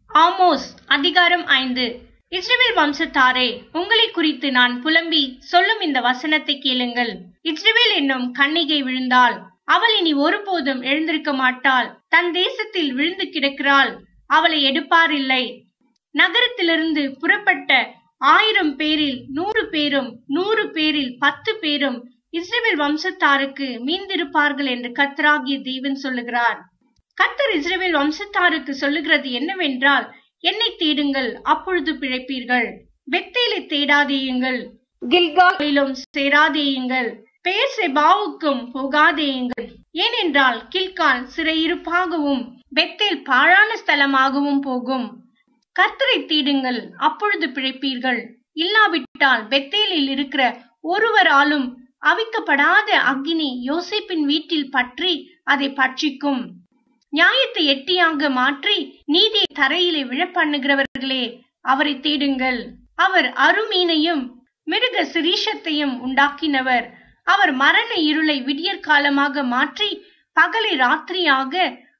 Amos அதிகாரம் ஐந்து இஸ்ரவேல் வம்சத்தாரே உங்களை குறித்து நான் புலம்பி சொல்லும் இந்த வசனத்தை கேளுங்கள் இஸ்ரவேல் என்னும் கன்னிகை விழுந்தாள் அவள் இனி ஒருபோதும் எழுந்திருக்க மாட்டாள் தன் தேசத்தில் விழுந்து கிடக்கிறாள் அவளை எடுப்பாரில்லை நகரத்திலிருந்து புறப்பட்ட ஆயிரம் பேரில் நூறு பேரும் நூறு பேரில் பத்து பேரும் இஸ்ரவேல் வம்சத்தாருக்கு மீந்திருப்பார்கள் என்று கர்த்தராகிய தேவன் சொல்லுகிறார் கர்த்தர் இஸ்ரவேல் வம்சத்தாருக்கு சொல்லுகிறது என்னவென்றால் என்னை தேடுங்கள் அப்பொழுது பிழைப்பீர்கள் பெத்தேலை தேடாதேயுங்கள் கில்காலிலும் சேராதேயுங்கள் பெயர் செபாவுக்கும் போகாதேயுங்கள் ஏனென்றால் கில்கால் சிறையிருப்பாகவும் பெத்தேல் பாழான ஸ்தலமாகவும் போகும் கர்த்தரை தேடுங்கள் அப்பொழுது பிழைப்பீர்கள் இல்லாவிட்டால் பெத்தேலில் இருக்கிற ஒருவராலும் அவிக்கப்படாத அக்கினி யோசேப்பின் வீட்டில் பற்றி அதை பட்சிக்கும் நியாயத்தை எட்டியாக மாற்றி நீதியை தரையிலே விழப்பண்ணுகிறவர்களே அவரை தேடுங்கள் அவர் அருமீனையும் மிருக சிரீஷத்தையும் உண்டாக்கினவர் அவர் மரண இருளை விடியற் காலமாக மாற்றி பகலை ராத்திரியாக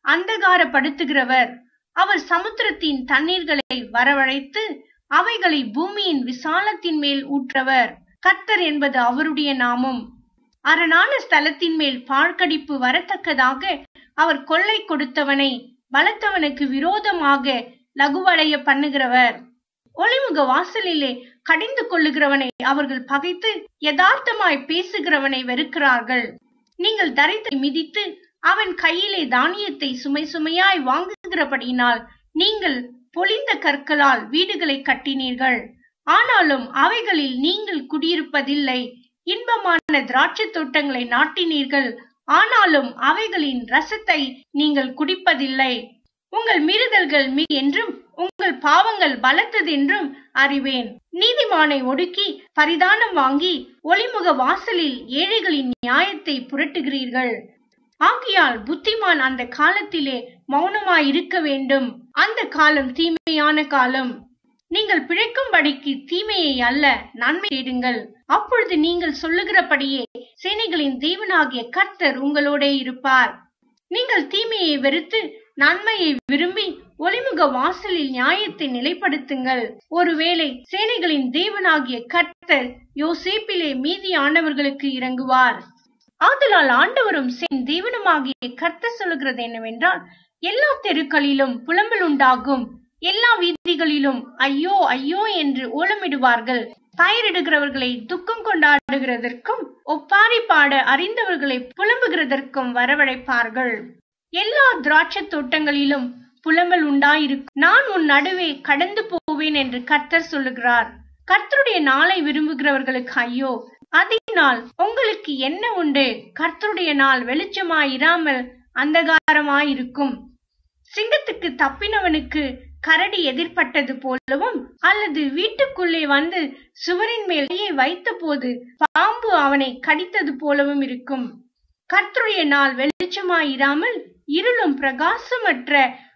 அந்தகாரப்படுத்துகிறவர் அவர் சமுத்திரத்தின் தண்ணீர்களை வரவழைத்து அவைகளை பூமியின் விசாலத்தின் மேல் ஊற்றவர் கர்த்தர் என்பது அவருடைய நாமம் அரணான ஸ்தலத்தின் மேல் பாழ்கடிப்பு வரத்தக்கதாக அவர் கொள்ளை கொடுத்தவனை பலத்தவனுக்கு விரோதமாக லகுவடைய பண்ணுகிறவர் ஒளிமுக வாசலிலே கடிந்து கொள்ளுகிறவனை அவர்கள் பகைத்து யதார்த்தமாய் பேசுகிறவனை வெறுக்கிறார்கள் நீங்கள் தரித்தை மிதித்து அவன் கையிலே தானியத்தை சுமை சுமையாய் வாங்குகிறபடியினால் நீங்கள் பொழிந்த கற்களால் வீடுகளை கட்டினீர்கள் ஆனாலும் அவைகளில் நீங்கள் குடியிருப்பதில்லை இன்பமான திராட்சை தோட்டங்களை நாட்டினீர்கள் ஆனாலும் அவைகளின் ரசத்தை நீங்கள் குடிப்பதில்லை உங்கள் மீறுதல்கள் மீ என்றும் உங்கள் பாவங்கள் பலத்தது என்றும் அறிவேன் நீதிமானை ஒடுக்கி பரிதானம் வாங்கி ஒளிமுக வாசலில் ஏழைகளின் நியாயத்தை புரட்டுகிறீர்கள் ஆகையால் புத்திமான் அந்த காலத்திலே மௌனமாய் இருக்க வேண்டும் அந்த காலம் தீமையான காலம் நீங்கள் பிழைக்கும்படிக்கு தீமையை அல்ல நன்மை தேடுங்கள் அப்பொழுது நீங்கள் சொல்லுகிறபடியே சேனைகளின் தேவனாகிய கர்த்தர் உங்களோட இருப்பார் நீங்கள் தீமையை வெறுத்து நன்மையை விரும்பி ஒளிமுக வாசலில் நியாயத்தை நிலைப்படுத்துங்கள் ஒருவேளை சேனைகளின் தேவனாகிய கர்த்தர் யோசேப்பிலே மீதியானவர்களுக்கு இறங்குவார் ஆதலால் ஆண்டவரும் சென் தேவனுமாகிய கர்த்தர் சொல்லுகிறது என்னவென்றால் எல்லா தெருக்களிலும் புலம்பல் உண்டாகும் எல்லா வீதிகளிலும் ஐயோ ஐயோ என்று ஓலமிடுவார்கள் பயிரிடுகிறவர்களை துக்கம் கொண்டாடுகிறதற்கும் ஒப்பாரி பாட அறிந்தவர்களை புலம்புகிறதற்கும் வரவழைப்பார்கள் எல்லா திராட்சை தோட்டங்களிலும் புலம்பல் உண்டாயிருக்கும் நான் உன் நடுவே கடந்து போவேன் என்று கர்த்தர் சொல்லுகிறார் கர்த்தருடைய நாளை விரும்புகிறவர்களுக்கு ஐயோ அதனால் உங்களுக்கு என்ன உண்டு கர்த்தருடைய நாள் வெளிச்சமாயிராமல் அந்தகாரமாயிருக்கும் சிங்கத்துக்கு தப்பினவனுக்கு கரடி எதிர்பட்டது போலவும் அல்லது வீட்டுக்குள்ளே வந்து சுவரின் மேலேயே வைத்த போது பாம்பு அவனை கடித்தது போலவும் இருக்கும் கர்த்தருடைய நாள் வெளிச்சமாயிராமல் இருளும் பிரகாசமற்ற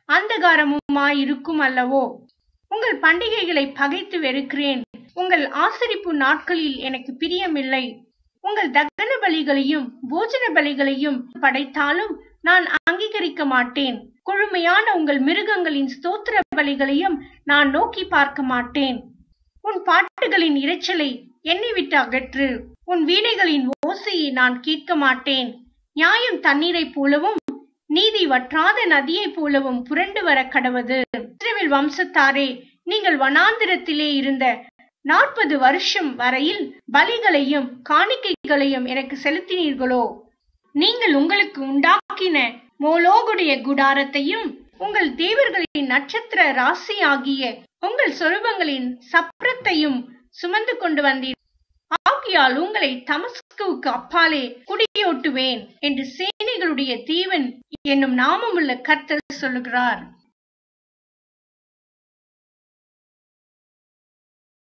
அந்தகாரமுமாயிருக்கும் அல்லவோ உங்கள் பண்டிகைகளை பகைத்து வெறுக்கிறேன் உங்கள் ஆசரிப்பு நாட்களில் எனக்கு பிரியமில்லை உங்கள் தகன பலிகளையும் போஜன பலிகளையும் படைத்தாலும் நான் அங்கீகரிக்க மாட்டேன் கொழுமையான உங்கள் மிருகங்களின் ஸ்தோத்திர பலிகளையும் நான் நோக்கி பார்க்க மாட்டேன் உன் பாட்டுகளின் இரைச்சலை என்னை விட்டு அகற்று உன் வீணைகளின் ஓசையை நான் கேட்க மாட்டேன் நியாயம் தண்ணீரைப் போலவும் நீதி வற்றாத நதியைப் போலவும் புரண்டு வர கடவது இஸ்ரவேல் வம்சத்தாரே நீங்கள் வனாந்திரத்திலே இருந்த நாற்பது வருஷம் வரையில் பலிகளையும் காணிக்கைகளையும் எனக்கு செலுத்தினீர்களோ நீங்கள் உங்களுக்கு உண்டாக்கின மோலோகுடைய குடாரத்தையும் உங்கள் தேவர்களின் நட்சத்திர ராசி ஆகிய உங்கள் சொருபங்களின் சப்ரத்தையும் சுமந்து கொண்டு வந்தீர் ஆகியால் உங்களை தமஸ்குவுக்கு அப்பாலே குடியோட்டுவேன் என்று சேனைகளுடைய தீவன் என்னும் நாமமுள்ள கர்த்தர் சொல்லுகிறார்